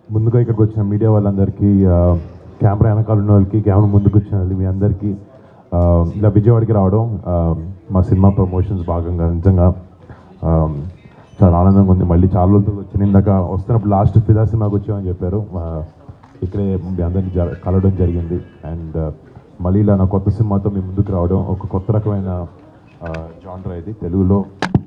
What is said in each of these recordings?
ముందుగా ఇక్కడికి వచ్చిన మీడియా వాళ్ళందరికీ ఆ, కెమెరా వెనకాల ఉన్న వాళ్ళకి కెమెరా ముందుకు వచ్చిన వాళ్ళకి మీ అందరికీ ఆ, ఇలా విజయవాడకి రావడం ఆ, మా సినిమా ప్రమోషన్స్ భాగంగా నిజంగా ఆ, చాలా ఆనందంగా ఉంది మళ్ళీ చాలా రోజులు వచ్చిన ఇందాక వస్తున్నప్పుడు లాస్ట్ ఫిదా సినిమాకి వచ్చామని చెప్పారు ఆ, ఇక్కడే మీ అందరినీ జర కలవడం జరిగింది అండ్ మళ్ళీ ఇలా నా కొత్త సినిమాతో మీ ముందుకు రావడం ఒక కొత్త రకమైన జానర్ ఇది తెలుగులో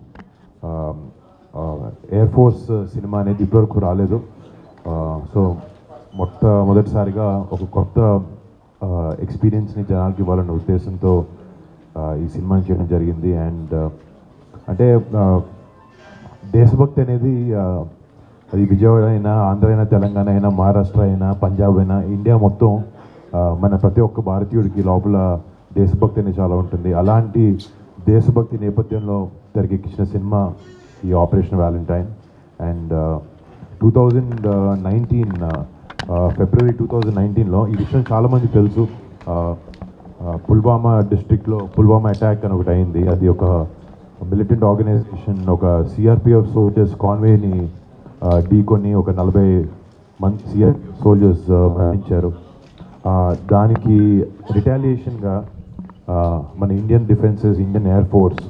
ఎయిర్ ఫోర్స్ సినిమా అనేది ఇప్పటివరకు రాలేదు సో మొట్టమొదటిసారిగా ఒక కొత్త ఎక్స్పీరియన్స్ని జనాలకి ఇవ్వాలన్న ఉద్దేశంతో ఆ, ఈ సినిమాని చేయడం జరిగింది అండ్ అంటే ఆ, దేశభక్తి అనేది ఆ, అది విజయవాడ అయినా ఆంధ్ర అయినా తెలంగాణ అయినా మహారాష్ట్ర అయినా పంజాబ్ అయినా ఇండియా మొత్తం ఆ, మన ప్రతి ఒక్క భారతీయుడికి లోపల దేశభక్తి అనేది చాలా ఉంటుంది అలాంటి దేశభక్తి నేపథ్యంలో తెరకెక్కించిన సినిమా ఈ operation valentine and two thousand nineteen February two thousand నైన్టీన్లో ఈ విషయం చాలామందికి తెలుసు ఆ, ఆ, పుల్వామా డిస్ట్రిక్ట్లో పుల్వామా అటాక్ అని ఒకటి అయింది అది ఒక మిలిటెంట్ ఆర్గనైజేషన్ ఒక సిఆర్పిఎఫ్ సోల్జర్స్ కాన్వేని ఢీకొని ఒక నలభై మంది సిఆర్ సోల్జర్స్ మరణించారు ఆ, దానికి రిటాలియేషన్గా మన Indian defences Indian air force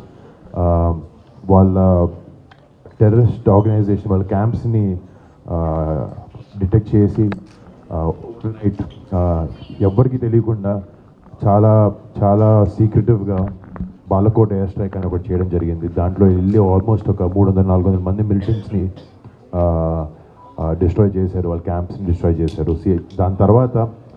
వాళ్ళ టెర్రరిస్ట్ ఆర్గనైజేషన్ వాళ్ళ క్యాంప్స్ని డిటెక్ట్ చేసి నైట్ ఎవ్వరికి తెలియకుండా చాలా చాలా సీక్రెటివ్గా బాలకోట ఎయిర్ స్ట్రైక్ అని ఒకటి చేయడం జరిగింది దాంట్లో వెళ్ళి ఆల్మోస్ట్ ఒక మూడు వందల నాలుగు వందల మంది మిలిటెంట్స్ని డిస్ట్రాయ్ చేశారు వాళ్ళ క్యాంప్స్ని డిస్ట్రాయ్ చేశారు సి- దాని తర్వాత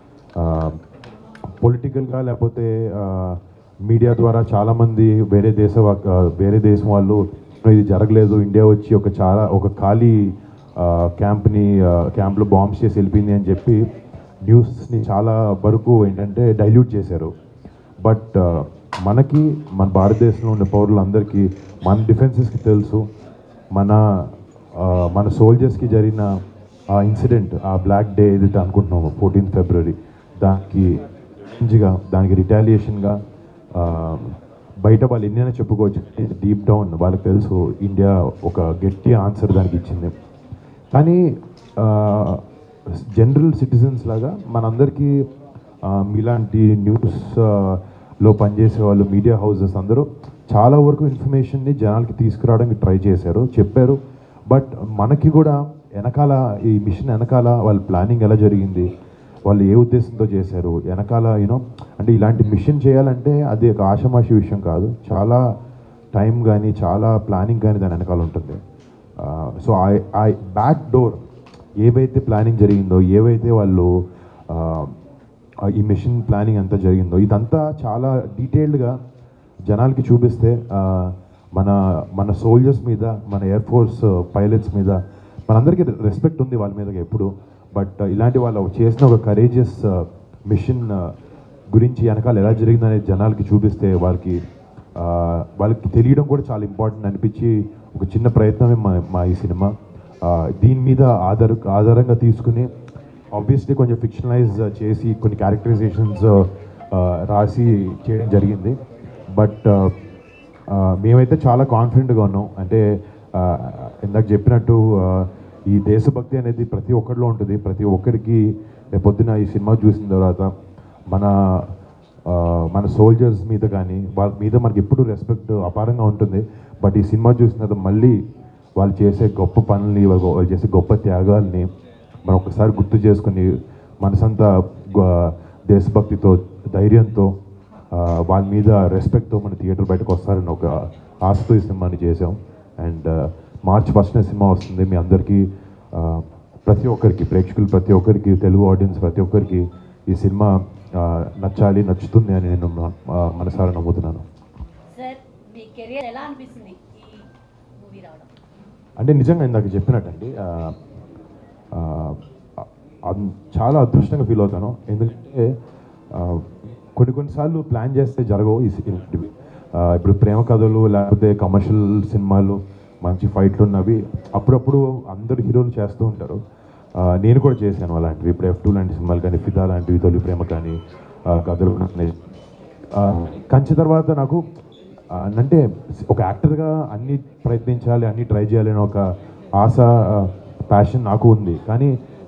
పొలిటికల్గా లేకపోతే మీడియా ద్వారా చాలామంది వేరే దేశ వా- ఆ, వేరే దేశం వాళ్ళు ఇది జరగలేదు ఇండియా వచ్చి ఒక చాలా ఒక ఖాళీ ఆ, క్యాంప్ని ఆ, క్యాంప్లో బాంబ్స్ చేసి వెళ్ళిపోయింది అని చెప్పి న్యూస్ని చాలా వరకు ఏంటంటే డైల్యూట్ చేశారు బట్ ఆ, మనకి మన భారతదేశంలో ఉండే పౌరులందరికీ మన డిఫెన్సెస్కి తెలుసు మన ఆ, మన సోల్జర్స్కి జరిగిన ఆ ఇన్సిడెంట్ ఆ బ్లాక్ డే ఏదైతే అనుకుంటున్నాము ఫోర్టీన్త్ ఫిబ్రవరి దానికి గా దానికి రిటాలియేషన్గా బయట వాళ్ళు ఎన్నైనా చెప్పుకోవచ్చు డీప్ డౌన్ వాళ్ళకి తెలుసు ఇండియా ఒక గట్టి ఆన్సర్ దానికి ఇచ్చింది కానీ జనరల్ సిటిజన్స్ లాగా మనందరికీ ఆ, మీలాంటి న్యూస్ ఆ, లో పనిచేసే వాళ్ళు మీడియా హౌసెస్ అందరూ చాలా వరకు ఇన్ఫర్మేషన్ని జనాలకి తీసుకురావడానికి ట్రై చేశారు చెప్పారు బట్ మనకి కూడా వెనకాల ఈ మిషన్ వెనకాల వాళ్ళ ప్లానింగ్ ఎలా జరిగింది వాళ్ళు ఏ ఉద్దేశంతో చేశారు వెనకాల యూనో అంటే ఇలాంటి మిషన్ చేయాలంటే అది ఒక ఆషమాషి విషయం కాదు చాలా టైం కానీ చాలా ప్లానింగ్ కానీ దాని వెనకాల ఉంటుంది సో ఆ బ్యాక్ డోర్ ఏవైతే ప్లానింగ్ జరిగిందో ఏవైతే వాళ్ళు ఆ, ఆ ఈ మిషన్ ప్లానింగ్ అంతా జరిగిందో ఇదంతా చాలా డీటెయిల్డ్గా జనాలకి చూపిస్తే ఆ, మన మన సోల్జర్స్ మీద మన ఎయిర్ ఫోర్స్ పైలట్స్ మీద మనందరికీ రెస్పెక్ట్ ఉంది వాళ్ళ మీద ఎప్పుడు బట్ ఇలాంటి వాళ్ళు చేసిన ఒక కరేజియస్ మిషన్ గురించి వెనకాల ఎలా జరిగిందనేది జనాలకి చూపిస్తే వాళ్ళకి ఆ, వాళ్ళకి తెలియడం కూడా చాలా ఇంపార్టెంట్ అనిపించి ఒక చిన్న ప్రయత్నమే మా మా ఈ సినిమా ఆ, దీని మీద ఆధార ఆధారంగా తీసుకుని ఆబ్వియస్లీ కొంచెం ఫిక్షనలైజ్ చేసి కొన్ని క్యారెక్టరైజేషన్స్ రాసి చేయడం జరిగింది బట్ మేమైతే చాలా కాన్ఫిడెంట్గా ఉన్నాం అంటే ఆ, ఇందాక చెప్పినట్టు ఆ, ఈ దేశభక్తి అనేది ప్రతి ఒక్కరిలో ఉంటుంది ప్రతి ఒక్కరికి రేపు పొద్దున ఈ సినిమా చూసిన తర్వాత మన ఆ, మన సోల్జర్స్ మీద కానీ వాళ్ళ మీద మనకి ఎప్పుడు రెస్పెక్ట్ అపారంగా ఉంటుంది బట్ ఈ సినిమా చూసిన తర్వాత మళ్ళీ వాళ్ళు చేసే గొప్ప పనుల్ని వాళ్ళు వాళ్ళు చేసే గొప్ప త్యాగాల్ని మనం ఒకసారి గుర్తు చేసుకుని మనసంతా గ- దేశభక్తితో ధైర్యంతో ఆ, వాళ్ళ మీద రెస్పెక్ట్తో మన థియేటర్ బయటకు వస్తారని ఒక ఆశతో ఈ సినిమాని చేసాం అండ్ మార్చ్ ఫస్ట్ సినిమా వస్తుంది మీ అందరికీ ఆ, ప్రతి ఒక్కరికి ప్రేక్షకులు ప్రతి ఒక్కరికి తెలుగు ఆడియన్స్ ప్రతి ఒక్కరికి ఈ సినిమా ఆ, నచ్చాలి నచ్చుతుంది అని నేను ఆ, మనసారా నమ్ముతున్నాను సార్ మీ కెరియర్ ఎలా అనిపిస్తుంది ఈ మూవీ రావడం అంటే నిజంగా ఇందాక చెప్పినట్టండి ఆ, ఆ, అద్- చాలా అదృష్టంగా ఫీల్ అవుతాను ఎందుకంటే ఆ, కొన్ని కొన్నిసార్లు ప్లాన్ చేస్తే జరగవు ఈ సి- ఇలాంటివి ఆ, ఇప్పుడు ప్రేమ కథలు లేకపోతే కమర్షియల్ సినిమాలు మంచి ఫైట్లు ఉన్నవి అప్పుడప్పుడు అందరు హీరోలు చేస్తూ ఉంటారు ఆ, నేను కూడా చేశాను అలాంటివి ఇప్పుడు ఎఫ్ టూ లాంటి సినిమాలు కానీ ఫిదా లాంటివి తొలి ప్రేమ కానీ ఆ, కథలు కానీ ఆ, కంచి తర్వాత నాకు ఆ, అంటే ఒక యాక్టర్గా అన్ని ప్రయత్నించాలి అన్ని ట్రై చేయాలి అని ఒక ఆశ ప్యాషన్ నాకు ఉంది కానీ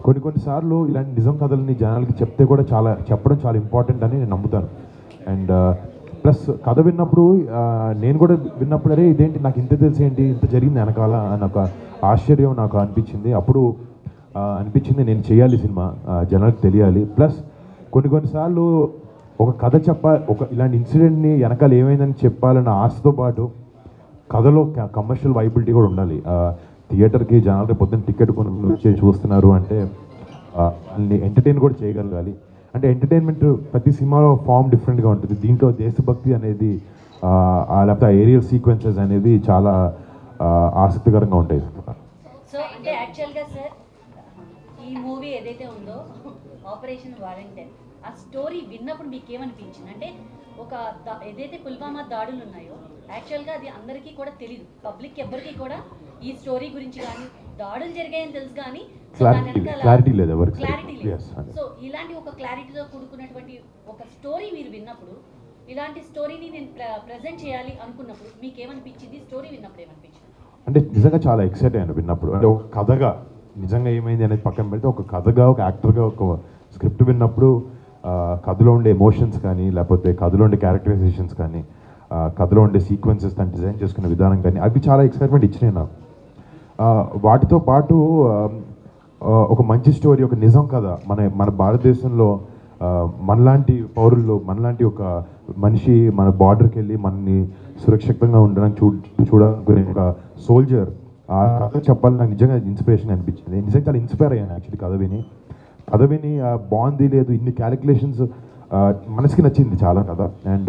కొన్ని కొన్నిసార్లు ఇలాంటి నిజం కథలని జనాలకి చెప్తే కూడా చాలా చెప్పడం చాలా ఇంపార్టెంట్ అని నేను నమ్ముతాను అండ్ ప్లస్ కథ విన్నప్పుడు ఆ, నేను కూడా విన్నప్పుడు అరే ఇదేంటి నాకు ఇంత తెలిసి ఏంటి ఇంత జరిగింది వెనకాల అని ఒక ఆశ్చర్యం నాకు అనిపించింది అప్పుడు ఆ, అనిపించింది నేను చేయాలి సినిమా ఆ, జనాలకు తెలియాలి ప్లస్ కొన్ని కొన్నిసార్లు ఒక కథ చెప్ప ఒక ఇలాంటి ఇన్సిడెంట్ని వెనకాల ఏమైందని చెప్పాలన్న ఆశతో పాటు కథలో కమర్షియల్ వైబిలిటీ కూడా ఉండాలి ఆ, థియేటర్కి జనాలు రేపు పొద్దున్న టికెట్ కొని వచ్చి చూస్తున్నారు అంటే ఆ, వాళ్ళని ఎంటర్టైన్ కూడా చేయగలగాలి అంటే ఎంటర్టైన్మెంట్ ప్రతి సినిమాలో ఫామ్ డిఫరెంట్గా ఉంటుంది దీంట్లో దేశభక్తి అనేది ఆ, ఆ లేకపోతే ఆ ఏరియల్ సీక్వెన్సెస్ అనేది చాలా ఆ, ఆసక్తికరంగా ఉంటాయి సో అంటే యాక్చువల్గా సార్ ఈ మూవీ ఏదైతే ఉందో ఆపరేషన్ వారంటైన్ ఆ స్టోరీ విన్నప్పుడు మీకు ఏమనిపించింది అంటే ఒక దా- ఏదైతే పుల్వామా దాడులు ఉన్నాయో యాక్చువల్గా అది అందరికీ కూడా తెలియదు పబ్లిక్ ఎవ్వరికీ కూడా ఈ స్టోరీ గురించి కానీ దాడులు జరిగాయని తెలుసు కానీ సో దాని Clarity- వెనకాల clarity లేదు ఎవరికి. క్లారిటీ లేదు Yes, అదే. సో ఇలాంటి ఒక క్లారిటీతో కూడుకున్నటువంటి ఒక స్టోరీ మీరు విన్నప్పుడు ఇలాంటి స్టోరీని నేను ప్రజెంట్ చేయాలి అనుకున్నప్పుడు మీకు ఏమనిపించింది స్టోరీ విన్నప్పుడు ఏమనిపించింది అంటే నిజంగా చాలా ఎక్సైట్ అయ్యాను విన్నప్పుడు అంటే ఒక కథగా నిజంగా ఏమైంది అనేది పక్కన పెడితే ఒక కథగా ఒక యాక్టర్గా ఒక స్క్రిప్ట్ విన్నప్పుడు ఆ, కథలో ఉండే ఎమోషన్స్ కానీ లేకపోతే కథలో ఉండే క్యారెక్టరైజేషన్స్ కానీ ఆ, కథలో ఉండే సీక్వెన్సెస్ దాన్ని డిజైన్ చేసుకునే విధానం కానీ అవి చాలా ఎక్సైట్మెంట్ ఇచ్చినాయి నాకు ఆ, వాటితో పాటు ఆ, ఆ, ఒక మంచి స్టోరీ ఒక నిజం కథ మన మన భారతదేశంలో ఆ, మనలాంటి పౌరులు మనలాంటి ఒక మనిషి మన బార్డర్కి వెళ్ళి మనని సురక్షితంగా ఉండడానికి చూ చూడాలనుకునే ఒక సోల్జర్ ఆ కథ చెప్పాలని నాకు నిజంగా ఇన్స్పిరేషన్ అనిపించింది నిజంగా చాలా ఇన్స్పైర్ అయ్యాను యాక్చువల్లీ కథ విని కథ విని ఆ, బాగుంది లేదు ఇన్ని క్యాలిక్యులేషన్స్ మనసుకి నచ్చింది చాలా కథ అండ్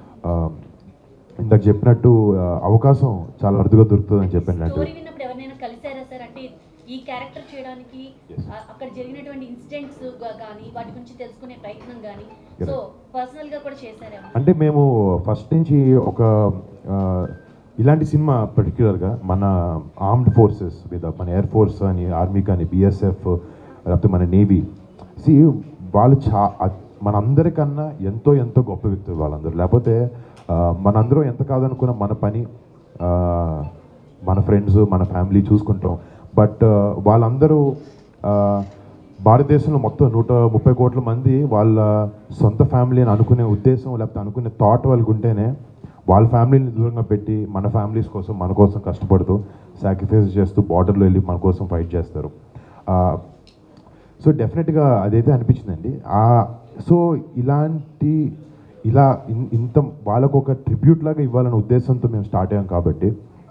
ఇందాక చెప్పినట్టు ఆ, అవకాశం చాలా అరుదుగా దొరుకుతుందని చెప్పాను స్టోరీ విన్నప్పుడు ఎవరినైనా కలిసారా సార్ అంటే ఈ క్యారెక్టర్ చేయడానికి Yes. ఆ, అక్కడ జరిగినటువంటి ఇన్సిడెంట్స్ కానీ వాటి గురించి తెలుసుకునే ప్రయత్నం కానీ Yes. సో పర్సనల్ గా కూడా చేశారేమో అంటే మేము ఫస్ట్ నుంచి ఒక ఆ, ఇలాంటి సినిమా పర్టికులర్గా మన ఆర్మ్డ్ ఫోర్సెస్ మీద మన ఎయిర్ ఫోర్స్ అని ఆర్మీ కానీ బిఎస్ఎఫ్ లేకపోతే మన నేవీ సి వాళ్ళు చా అ- మనందరికన్నా ఎంతో ఎంతో గొప్ప వ్యక్తులు వాళ్ళందరూ లేకపోతే ఆ, మనందరం ఎంత కాదనుకున్న మన పని ఆ, మన ఫ్రెండ్స్ మన ఫ్యామిలీ చూసుకుంటాం బట్ వాళ్ళందరూ ఆ, భారతదేశంలో మొత్తం నూట ముప్పై కోట్ల మంది వాళ్ళ సొంత ఫ్యామిలీ అని అనుకునే ఉద్దేశం లేకపోతే అనుకునే థాట్ వాళ్ళకి ఉంటేనే వాళ్ళ ఫ్యామిలీని దూరంగా పెట్టి మన ఫ్యామిలీస్ కోసం మన కోసం కష్టపడుతూ సాక్రిఫైస్ చేస్తూ బార్డర్లో వెళ్ళి మన కోసం ఫైట్ చేస్తారు ఆ, సో డెఫినెట్గా అదైతే అనిపించిందండి ఆ సో ఇలాంటి ఇలా ఇన్- ఇంత వాళ్ళకు ఒక ట్రిబ్యూట్ లాగా ఇవ్వాలనే ఉద్దేశంతో మేము స్టార్ట్ అయ్యాం కాబట్టి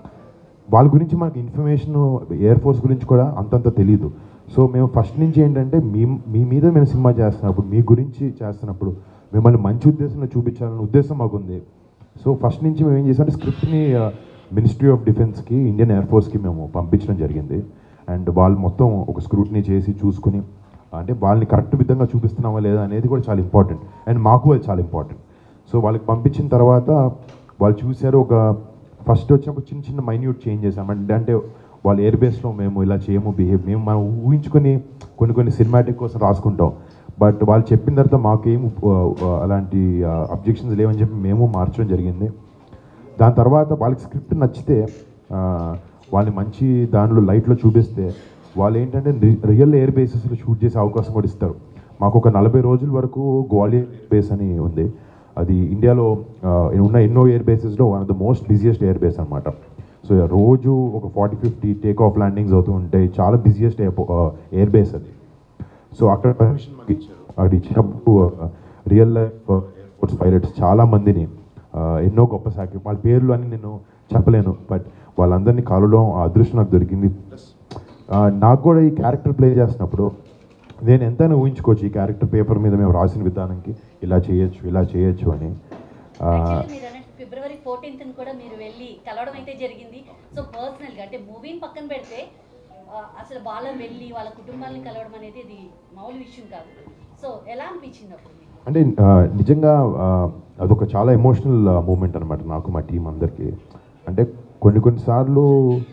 వాళ్ళ గురించి మనకి ఇన్ఫర్మేషన్ ఎయిర్ ఫోర్స్ గురించి కూడా అంతంత తెలియదు సో మేము ఫస్ట్ నుంచి ఏంటంటే మీ మీ మీద మేము సినిమా చేస్తున్నప్పుడు మీ గురించి చేస్తున్నప్పుడు మిమ్మల్ని మంచి ఉద్దేశంలో చూపించాలనే ఉద్దేశం మాకుంది సో ఫస్ట్ నుంచి మేము ఏం చేసామంటే స్క్రిప్ట్ని మినిస్ట్రీ ఆఫ్ డిఫెన్స్కి ఇండియన్ ఎయిర్ ఫోర్స్కి మేము పంపించడం జరిగింది అండ్ వాళ్ళు మొత్తం ఒక స్క్రూట్నీ చేసి చూసుకుని అంటే వాళ్ళని కరెక్ట్ విధంగా చూపిస్తున్నామా లేదా అనేది కూడా చాలా ఇంపార్టెంట్ అండ్ మాకు అది చాలా ఇంపార్టెంట్ సో వాళ్ళకి పంపించిన తర్వాత వాళ్ళు చూశారు ఒక ఫస్ట్ వచ్చినప్పుడు చిన్న చిన్న మైన్యూట్ చేంజ్ చేసాం అంటే అంటే వాళ్ళ ఎయిర్ బేస్లో మేము ఇలా చేయము బిహేవ్ మేము మనం ఊహించుకొని కొన్ని కొన్ని సినిమాటిక్ కోసం రాసుకుంటాం బట్ వాళ్ళు చెప్పిన తర్వాత మాకేం ఆ, ఆ, అలాంటి అబ్జెక్షన్స్ లేవని చెప్పి మేము మార్చడం జరిగింది దాని తర్వాత వాళ్ళకి స్క్రిప్ట్ నచ్చితే ఆ, వాళ్ళని మంచి దానిలో లైట్లో చూపిస్తే వాళ్ళు ఏంటంటే రి- రియల్ ఎయిర్ బేసెస్లో షూట్ చేసే అవకాశం కూడా ఇస్తారు మాకు ఒక నలభై రోజుల వరకు గ్వాలియర్ బేస్ అని ఉంది అది ఇండియాలో ఆ, ఉన్న ఎన్నో ఎయిర్ బేసెస్లో one of the most busiest air base అనమాట సో రోజు ఒక forty fifty take off landings అవుతూ ఉంటాయి చాలా బిజియెస్ట్ ఎయిర్ బేస్ అది సో అక్కడ పర్మిషన్ మాకు ఇచ్చారు అక్కడ ఇచ్చినప్పుడు real life air force pilots చాలా మందిని ఆ, ఎన్నో గొప్ప సాకి వాళ్ళ పేర్లు అని నేను చెప్పలేను బట్ వాళ్ళందరినీ కలవడం ఆ అదృష్టం నాకు దొరికింది ఆ, నాకు కూడా ఈ క్యారెక్టర్ ప్లే చేసినప్పుడు నేను ఎంతైనా ఊహించుకోవచ్చు ఈ క్యారెక్టర్ పేపర్ మీద మేము రాసిన విధానంకి ఇలా చేయొచ్చు ఇలా చేయొచ్చు అని ఆ, యాక్చువల్లీ మీరు అన్నట్టు ఫిబ్రవరి ఫోర్టీన్త్ కూడా మీరు వెళ్ళి కలవడం అయితే జరిగింది సో పర్సనల్గా అంటే మూవీని పక్కన పెడితే ఆ, అసలు వాళ్ళ వెళ్ళి వాళ్ళ కుటుంబాలని కలవడం అనేది ఇది మామూలు విషయం కాదు సో ఎలా అనిపించింది అప్పుడు మీకు? అంటే ఆ, నిజంగా ఆ, అదొక చాలా ఎమోషనల్ మూమెంట్ అనమాట నాకు మా టీం అందరికీ అంటే కొన్ని కొన్నిసార్లు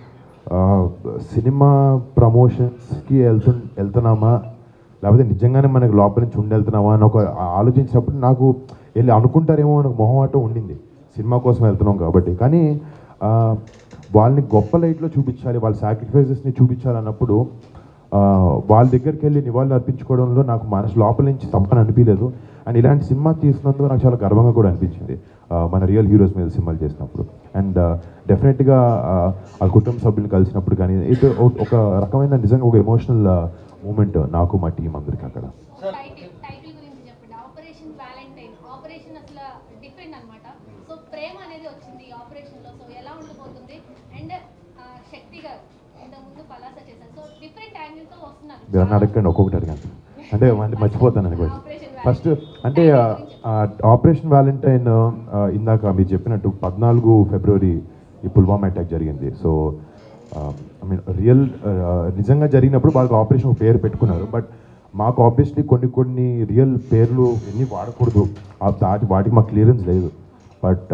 ఆ, సినిమా ప్రమోషన్స్కి వెళ్తు వెళ్తున్నామా లేకపోతే నిజంగానే మనకి లోపల నుంచి ఉండి వెళ్తున్నామా అని ఒక ఆలోచించినప్పుడు నాకు వెళ్ళి అనుకుంటారేమో అని ఒక మొహమాటం ఉండింది సినిమా కోసం వెళ్తున్నాం కాబట్టి కానీ ఆ, వాళ్ళని గొప్ప లైట్లో చూపించాలి వాళ్ళ సాక్రిఫైసెస్ని చూపించాలన్నప్పుడు ఆ, వాళ్ళ దగ్గరికి వెళ్ళి నివాళులు అర్పించుకోవడంలో నాకు మనసు లోపల నుంచి తప్పని అనిపించలేదు అండ్ ఇలాంటి సినిమా తీసినందుకు నాకు చాలా గర్వంగా కూడా అనిపించింది ఆ, మన రియల్ హీరోస్ మీద సినిమాలు చేసినప్పుడు అండ్ డెఫినెట్గా ఆ కుటుంబ సభ్యులను కలిసినప్పుడు కానీ ఇది ఒక- ఒక రకమైన నిజంగా ఒక ఎమోషనల్ మూమెంట్ నాకు మా టీం అందరికి అక్కడ టైటిల్ టైటిల్ గురించి చెప్పండి ఆపరేషన్ వ్యాలంటైన్ ఆపరేషన్ అసలు డిఫరెంట్ అన్నమాట సో ప్రేమ అనేది వచ్చింది ఈ ఆపరేషన్ లో సో ఎలా ఉండబోతుంది అండ్ శక్తి గారు ఇంతకుముందు పలాస చేశారు సో డిఫరెంట్ యాంగిల్ తో వస్తున్నారు మీరు అన్న అడగండి ఒక్కొక్కటి అడగండి అంటే మళ్ళీ మర్చిపోతాను అని కూడా ఫస్ట్ అంటే ఆపరేషన్ వ్యాలంటైన్ ఇందాక మీరు చెప్పినట్టు పద్నాలుగు ఫిబ్రవరి ఈ పుల్వామా అటాక్ జరిగింది సో ఐ మీన్ రియల్ నిజంగా జరిగినప్పుడు వాళ్ళకి ఆపరేషన్ పేరు పెట్టుకున్నారు బట్ మాకు ఆబ్వియస్లీ కొన్ని కొన్ని రియల్ పేర్లు ఎన్ని వాడకూడదు ఆ దాటి వాటికి మాకు క్లియరెన్స్ లేదు బట్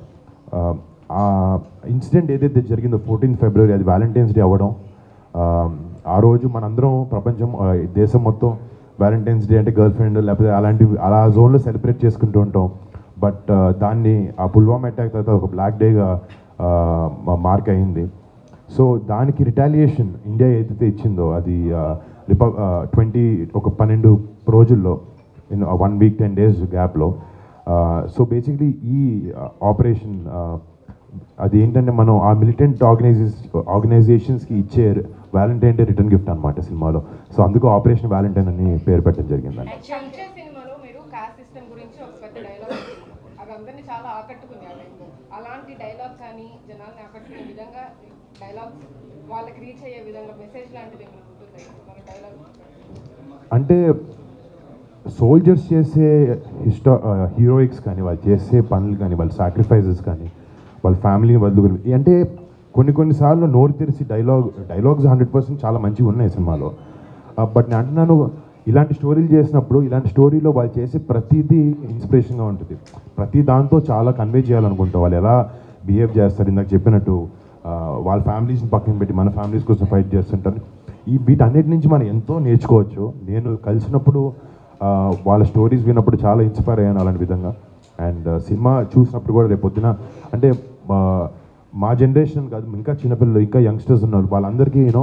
ఆ ఇన్సిడెంట్ ఏదైతే జరిగిందో ఫోర్టీన్ ఫిబ్రవరి అది వ్యాలంటైన్స్ డే అవ్వడం ఆ, ఆ రోజు మనందరం ప్రపంచం ఆ, ఈ దేశం మొత్తం వ్యాలంటైన్స్ డే అంటే గర్ల్ ఫ్రెండ్ లేకపోతే అలాంటివి అలా జోన్లో సెలబ్రేట్ చేసుకుంటూ ఉంటాం బట్ దాన్ని ఆ పుల్వామా అటాక్ తర్వాత ఒక బ్లాక్ డేగా మార్క్ అయింది సో దానికి రిటాలియేషన్ ఇండియా ఏదైతే ఇచ్చిందో అది రిప ట్వంటీ ఒక పన్నెండు రోజుల్లో in one week ten days గ్యాప్లో సో బేసిక్లీ ఈ ఆపరేషన్ అది ఏంటంటే మనం ఆ మిలిటెంట్ ఆర్గనైజేస్ ఆర్గనైజేషన్స్కి ఇచ్చే వ్యాలంటైన్ డే రిటర్న్ గిఫ్ట్ అనమాట సినిమాలో సో అందుకు ఆపరేషన్ వ్యాలంటైన్ అని పేరు పెట్టడం జరిగిందండి యాక్చువల్ సంచే సినిమాలో మీరు కాస్ట్ సిస్టమ్ గురించి ఒక పెద్ద డైలాగ్ అది అందరినీ చాలా ఆకట్టుకుంది ఆ టైంలో అలాంటి డైలాగ్ కానీ జనాల్ని ఆకట్టుకునే విధంగా డైలాగ్స్ వాళ్ళకి రీచ్ అయ్యే విధంగా మెసేజ్ లాంటిది ఏమైనా ఉంటుంది మన డైలాగ్ అంటే సోల్జర్స్ చేసే హిస్టా హీరోయిక్స్ కానీ వాళ్ళు చేసే పనులు కానీ వాళ్ళ సాక్రిఫైజెస్ కానీ వాళ్ళ ఫ్యామిలీని వదులుకుని అంటే కొన్ని కొన్నిసార్లు నోరు తెరిచి డైలాగ్ డైలాగ్స్ హండ్రెడ్ పర్సెంట్ చాలా మంచిగా ఉన్నాయి సినిమాలో బట్ నేను అంటున్నాను ఇలాంటి స్టోరీలు చేసినప్పుడు ఇలాంటి స్టోరీలో వాళ్ళు చేసే ప్రతిదీ ఇన్స్పిరేషన్గా ఉంటుంది ప్రతి దాంతో చాలా కన్వే చేయాలనుకుంటాం వాళ్ళు ఎలా బిహేవ్ చేస్తారు ఇందాక చెప్పినట్టు ఆ, వాళ్ళ ఫ్యామిలీస్ని పక్కన పెట్టి మన ఫ్యామిలీస్ కోసం ఫైట్ చేస్తుంటారు ఈ వీటన్నిటి నుంచి మనం ఎంతో నేర్చుకోవచ్చు నేను కలిసినప్పుడు ఆ, వాళ్ళ స్టోరీస్ విన్నప్పుడు చాలా ఇన్స్పైర్ అయ్యాను అలాంటి విధంగా అండ్ సినిమా చూసినప్పుడు కూడా రేపు పొద్దున అంటే మా మా జనరేషన్ కాదు ఇంకా చిన్నపిల్లలు ఇంకా యంగ్స్టర్స్ ఉన్నారు వాళ్ళందరికీ యూనో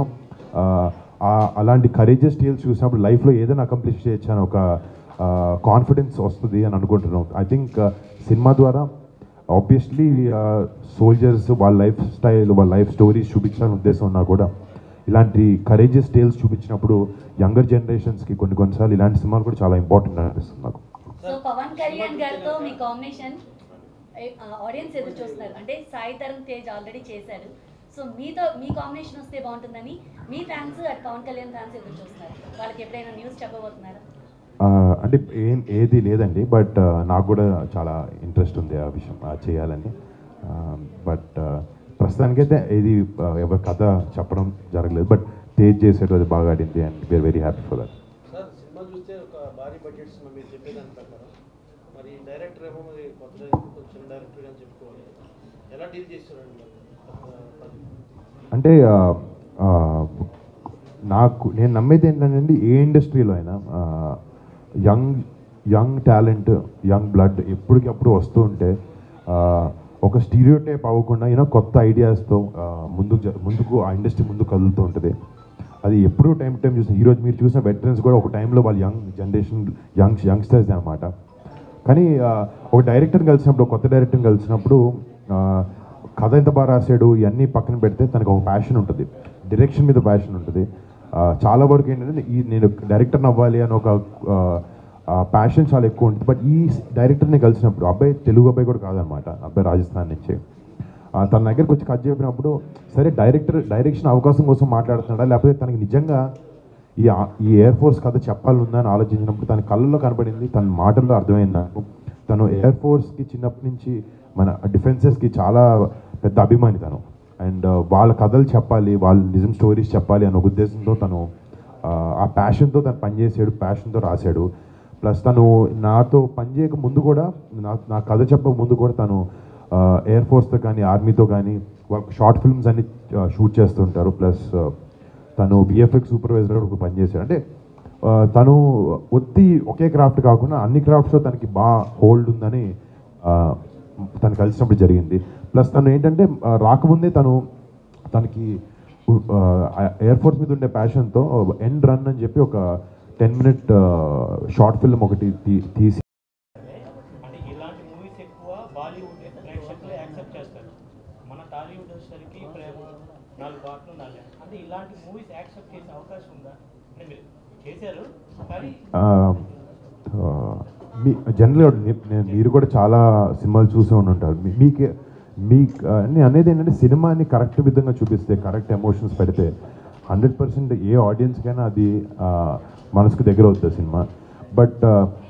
అలాంటి కరేజెస్ టేల్స్ చూసినప్పుడు లైఫ్లో ఏదైనా అకంప్లిష్ చేయొచ్చు అని ఒక కాన్ఫిడెన్స్ వస్తుంది అని అనుకుంటున్నాం ఐ థింక్ సినిమా ద్వారా ఆబ్వియస్లీ సోల్జర్స్ వాళ్ళ లైఫ్ స్టైల్ వాళ్ళ లైఫ్ స్టోరీస్ చూపించాలని ఉద్దేశం ఉన్నా కూడా ఇలాంటి కరేజెస్ టేల్స్ చూపించినప్పుడు యంగర్ జనరేషన్స్కి కొన్ని కొన్నిసార్లు ఇలాంటి సినిమాలు కూడా చాలా ఇంపార్టెంట్ అనిపిస్తుంది నాకు సో పవన్ కళ్యాణ్ గారితో మీ కాంబినేషన్ ఆడియన్స్ ఎదురు చూస్తున్నారు అంటే సాయి తరుణ్ తేజ్ ఆల్రెడీ చేశారు సో మీతో మీ కాంబినేషన్ వస్తే బాగుంటుందని మీ ఫ్యాన్స్ అటు పవన్ కళ్యాణ్ ఫ్యాన్స్ ఎదురు చూస్తున్నారు వాళ్ళకి ఎప్పుడైనా న్యూస్ చెప్పబోతున్నారా ఆ, అంటే ఏం ఏది లేదండి బట్ నాకు కూడా చాలా ఇంట్రెస్ట్ ఉంది ఆ విషయం ఆ, చేయాలని బట్ ప్రస్తుతానికైతే ఏది ఆ, ఎవరి కథ చెప్పడం జరగలేదు బట్ తేజ్ చేసేది అది బాగా ఆడింది and we're very happy for that sir సినిమా చూస్తే ఒక భారీ బడ్జెట్ సినిమా మీరు చెప్పేదాని ప్రకారం మరి డైరెక్టర్ ఏమో మరి కొత్త డైరెక్టర్ కొంచెం డైరెక్టర్ అని చెప్పుకోవాలి ఎలా డీల్ చేస్తారండి మరి కొత్త పని? అంటే ఆ, ఆ, నాకు నేను నమ్మేది ఏంటంటే ఏ ఇండస్ట్రీలో అయినా young young talent young blood ఎప్పటికప్పుడు వస్తూ ఉంటే ఆ, ఒక స్టీరియో టైప్ అవ్వకుండా యూనో కొత్త ఐడియాస్తో ముందుకు జ- ముందుకు ఆ ఇండస్ట్రీ ముందుకు కదులుతూ ఉంటుంది అది ఎప్పుడూ టైం టైం చూసిన ఈరోజు మీరు చూసిన వెటరన్స్ కూడా ఒక టైంలో వాళ్ళు యంగ్ జనరేషన్ యంగ్ యంగ్స్టర్స్ అనమాట కానీ ఆ, ఒక డైరెక్టర్ని కలిసినప్పుడు ఒక కొత్త డైరెక్టర్ని కలిసినప్పుడు ఆ, కథ ఎంత బాగా రాశాడు ఇవన్నీ పక్కన పెడితే తనకు ఒక ప్యాషన్ ఉంటుంది డైరెక్షన్ మీద ప్యాషన్ ఉంటుంది ఆ, చాలా వరకు ఏంటంటే ఈ నేను డైరెక్టర్ని అవ్వాలి అని ఒక ప్యాషన్ చాలా ఎక్కువ ఉంటుంది బట్ ఈ డైరెక్టర్ని కలిసినప్పుడు అబ్బాయి తెలుగు అబ్బాయి కూడా కాదనమాట అబ్బాయి రాజస్థాన్ నుంచి ఆ, తన దగ్గరకు వచ్చి కథ చెప్పినప్పుడు సరే డైరెక్టర్ డైరెక్షన్ అవకాశం కోసం మాట్లాడుతున్నాడా లేకపోతే తనకి నిజంగా ఈ ఆ- ఈ ఎయిర్ ఫోర్స్ కథ చెప్పాలనుందా అని ఆలోచించినప్పుడు తన కళ్ళల్లో కనపడింది తన మాటల్లో అర్థమైంది నాకు తను ఎయిర్ ఫోర్స్కి చిన్నప్పటి నుంచి మన డిఫెన్సెస్కి చాలా పెద్ద అభిమాని తను అండ్ వాళ్ళ కథలు చెప్పాలి వాళ్ళ నిజం స్టోరీస్ చెప్పాలి అనే ఒక ఉద్దేశంతో తను ఆ, ఆ ప్యాషన్తో తను పనిచేసాడు ప్యాషన్తో రాశాడు ప్లస్ తను నాతో పనిచేయక ముందు కూడా నా నా కథ చెప్పక ముందు కూడా తను ఎయిర్ ఫోర్స్తో కానీ ఆర్మీతో కానీ షార్ట్ ఫిల్మ్స్ అన్ని షూట్ చేస్తుంటారు ప్లస్ తను విఎఫ్ఎక్స్ సూపర్వైజర్ కూడా పనిచేశాడు అంటే ఆ, తను ఒత్తి ఒకే క్రాఫ్ట్ కాకుండా అన్ని క్రాఫ్ట్స్లో తనకి బాగా హోల్డ్ ఉందని ఆ, తను కలిసినప్పుడు జరిగింది ప్లస్ తను ఏంటంటే ఆ, రాకముందే తను తనకి ఎయిర్ ఫోర్స్ మీద ఉండే ప్యాషన్తో ఎండ్ రన్ అని చెప్పి ఒక టెన్ మినిట్ షార్ట్ ఫిల్మ్ ఒకటి తీ- తీసి అంటే ఇలాంటి మూవీస్ ఎక్కువ బాలీవుడ్ ప్రేక్షకులు యాక్సెప్ట్ చేస్తారు మన టాలీవుడ్ వచ్చేసరికి ప్రేమ నాలుగు పాటలు నాలుగు అంటే ఇలాంటి మూవీస్ యాక్సెప్ట్ చేసే అవకాశం ఉందా అంటే మీరు చేశారు కానీ ఆ, ఆ, మీ జనరల్గా నేను మీరు కూడా చాలా సినిమాలు చూసి ఉండి ఉంటారు మీ- మీకే మీ నేను అనేది ఏంటంటే సినిమాని కరెక్ట్ విధంగా చూపిస్తే కరెక్ట్ ఎమోషన్స్ పెడితే హండ్రెడ్ పర్సెంట్ ఏ ఆడియన్స్కైనా అది ఆ, మనసుకు దగ్గర అవుతుంది సినిమా బట్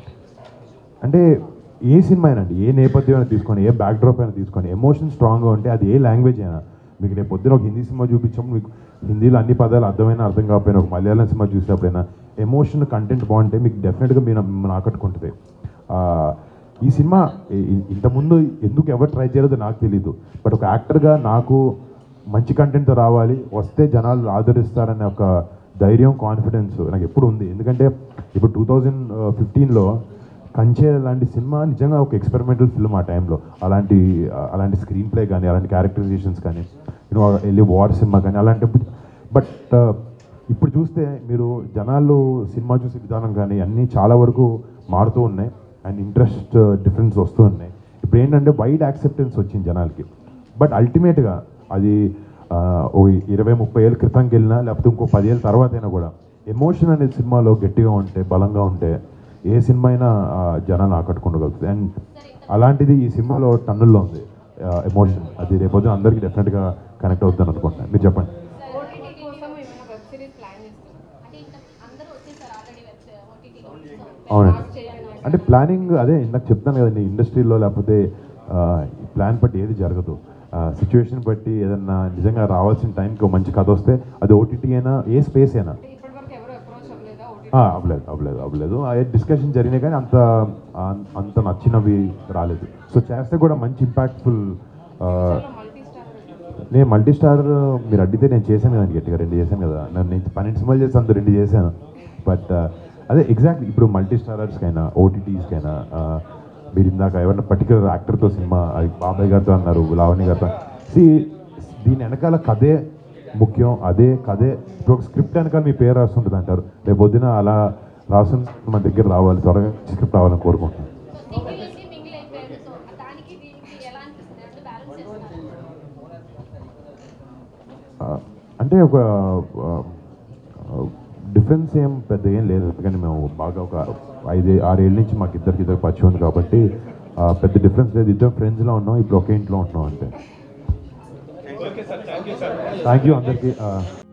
అంటే ఏ సినిమా అయినా అండి ఏ నేపథ్యం అయినా తీసుకోండి ఏ బ్యాక్డ్రాప్ అయినా తీసుకోండి ఎమోషన్ స్ట్రాంగ్గా ఉంటే అది ఏ లాంగ్వేజ్ అయినా మీకు రేపు పొద్దున ఒక హిందీ సినిమా చూపించినప్పుడు మీకు హిందీలో అన్ని పదాలు అర్థమైనా అర్థం కాకపోయినా ఒక మలయాళం సినిమా చూసినప్పుడైనా ఎమోషన్ కంటెంట్ బాగుంటే మీకు డెఫినెట్గా మీరు మిమ్మల్ని ఆకట్టుకుంటుంది ఆ, ఈ సినిమా ఇ- ఇ- ఇంతకుముందు ఎందుకు ఎవరు ట్రై చేయలేదో నాకు తెలియదు బట్ ఒక యాక్టర్గా నాకు మంచి కంటెంట్తో రావాలి వస్తే జనాలు ఆదరిస్తారనే ఒక ధైర్యం కాన్ఫిడెన్స్ నాకు ఎప్పుడు ఉంది ఎందుకంటే ఇప్పుడు టూ థౌజండ్ ఫిఫ్టీన్లో కంచే లాంటి సినిమా నిజంగా ఒక ఎక్స్పెరిమెంటల్ ఫిల్మ్ ఆ టైంలో అలాంటి అలాంటి స్క్రీన్ ప్లే కానీ అలాంటి క్యారెక్టరైజేషన్స్ కానీ యూనో వెళ్ళి వార్ సినిమా కానీ అలాంటి బట్ ఇప్పుడు చూస్తే మీరు జనాలు సినిమా చూసే విధానం కానీ అన్నీ చాలా వరకు మారుతూ ఉన్నాయి అండ్ ఇంట్రెస్ట్ డిఫరెన్స్ వస్తూ ఉన్నాయి ఇప్పుడు ఏంటంటే వైడ్ యాక్సెప్టెన్స్ వచ్చింది జనాలకి బట్ అల్టిమేట్గా అది ఆ, ఓ ఇరవై ముప్పై ఏళ్ళ క్రితంకి వెళ్ళినా లేకపోతే ఇంకో పదేళ్ళ తర్వాత అయినా కూడా ఎమోషన్ అనేది సినిమాలో గట్టిగా ఉంటే బలంగా ఉంటే ఏ సినిమా అయినా ఆ, జనాన్ని ఆకట్టుకోగలుగుతుంది అండ్ అలాంటిది ఈ సినిమాలో టన్నుల్లో ఉంది ఎమోషన్ అది రేపొద్దున అందరికీ డెఫినెట్గా కనెక్ట్ అవుతుంది అనుకుంటున్నాను మీరు చెప్పండి ఓటీటీ కోసం ఏమైనా వెబ్ సిరీస్ ప్లాన్ చేస్తున్నారు అంటే ఇంకా అందరూ వచ్చేసారు ఆల్రెడీ వెబ్ ఓటీటీలో అవునండి అంటే ప్లానింగ్ అదే ఇందాక చెప్తాను కదండి ఇండస్ట్రీలో లేకపోతే ప్లాన్ బట్టి ఏది జరగదు సిచ్యువేషన్ బట్టి ఏదన్నా నిజంగా రావాల్సిన టైంకి ఒక మంచి కథ వస్తే అది ఓటీటీ అయినా ఏ స్పేస్ అయినా అంటే ఇప్పటివరకు ఎవరు అప్రోచ్ అవ్వలేదా ఓటీటీ ఆ, అవ్వలేదు అవ్వలేదు అవ్వలేదు ఆ డిస్కషన్ జరిగినాయి కానీ అంత ఆ- అంత నచ్చినవి రాలేదు సో చేస్తే కూడా మంచి ఇంపాక్ట్ఫుల్ మల్టీ స్టార్ నేను మల్టీ స్టార్ మీరు అడిగితే నేను చేశాను కదండి గట్టిగా రెండు చేశాను కదా నన్ను నేను పన్నెండు సినిమాలు చేసి అంత రెండు చేశాను బట్ అదే ఎగ్జాక్ట్లీ ఇప్పుడు మల్టీ స్టారర్స్కైనా ఓటీటీస్కైనా మీరు ఇందాక ఎవరైనా పర్టికులర్ యాక్టర్తో సినిమా అది బాబాయ్ గారితో అన్నారు లావణ్య గారితో సి దీని వెనకాల కథే ముఖ్యం అదే కథే ఇప్పుడు ఒక స్క్రిప్ట్ వెనకాల మీ పేరు రాస్తుంటుంది అంటారు రేపు పొద్దున అలా రాసుని మన దగ్గర రావాలి త్వరగా స్క్రిప్ట్ రావాలని కోరుకుంటున్నాను సింగిల్ నుంచి మింగిల్ అయిపోయారు సో దానికి దీనికి ఎలా అనిపిస్తుంది రెండు బ్యాలెన్స్ చేస్తున్నారు ఆ, అంటే ఒక డిఫరెన్స్ ఏం పెద్ద ఏం లేదు ఎందుకంటే మేము బాగా ఒక ఐదు ఆరేళ్ళ నుంచి మాకు ఇద్దరికి ఇద్దరు పరిచయం ఉంది కాబట్టి ఆ, పెద్ద డిఫరెన్స్ లేదు ఇద్దరు ఫ్రెండ్స్లో ఉన్నాం ఇప్పుడు ఒకే ఇంట్లో ఉంటున్నాం అంటే okay sir thank you sir thank you అందరికీ ఆ,